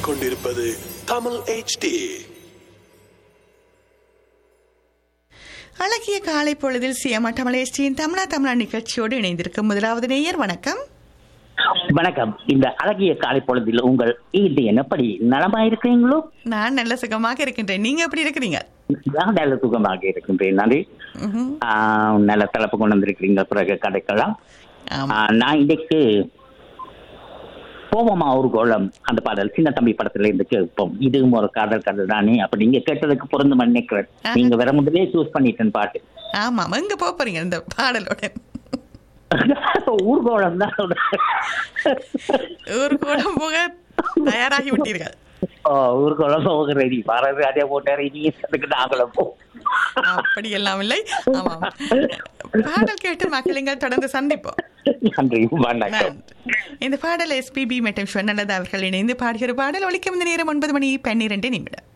கேட்டுக்கொண்டிருப்பது தமிழ் HD அழகிய காலை பொழுதில் சிஎம் தமிழேஷ்டியின் தமிழா தமிழா நிகழ்ச்சியோடு இணைந்திருக்கும் முதலாவது நேயர் வணக்கம் வணக்கம் இந்த அழகிய காலை பொழுதில் உங்கள் இது எப்படி நலமா இருக்கிறீங்களோ நான் நல்ல சுகமாக இருக்கின்றேன் நீங்க எப்படி இருக்கிறீங்க நான் நல்ல சுகமாக இருக்கின்றேன் நன்றி ம்ஹும். ஆஹ், நல்ல தலைப்பு கொண்டு வந்திருக்கிறீங்க பிறகு கதைக்கலாம் ஆமா. ஆஹ், நான் இன்னைக்கு போவோமா ஒரு கோலம் அந்த பாடல் சின்ன தம்பி படத்துல இருந்து கேட்போம் இதுவும் ஒரு காதல் கதை தானே அப்ப நீங்க கேட்டதுக்கு பொருந்தும் நினைக்கிறேன் ஆஹா. நீங்க வர முதலே சூஸ் பண்ணிட்டேன் பாட்டு ஆமாம் எங்க போப் போறீங்க இந்த பாடலோட ஊர்கோலம் தான் ஒரு கூடம் போக தயாராகி விட்டீர்கள் ஓ, ஊர்கோலம் போக ரெடி பாரதி அதே போட்ட ரெடி அதுக்கு நாங்களும் போ அப்படி எல்லாம் இல்லை ஆமாம் பாடல் கேட்டு மக்களுங்கள் தொடர்ந்து சந்திப்போம் நன்றி வணக்கம் நன்றி. இந்த பாடல் எஸ்பிபி மற்றும் ஸ்வர்ணலதா அவர்கள் இணைந்து பாடுகிற பாடல் ஒலிக்கும் இந்த நேரம் ஒன்பது மணி பன்னிரண்டு நிமிடம்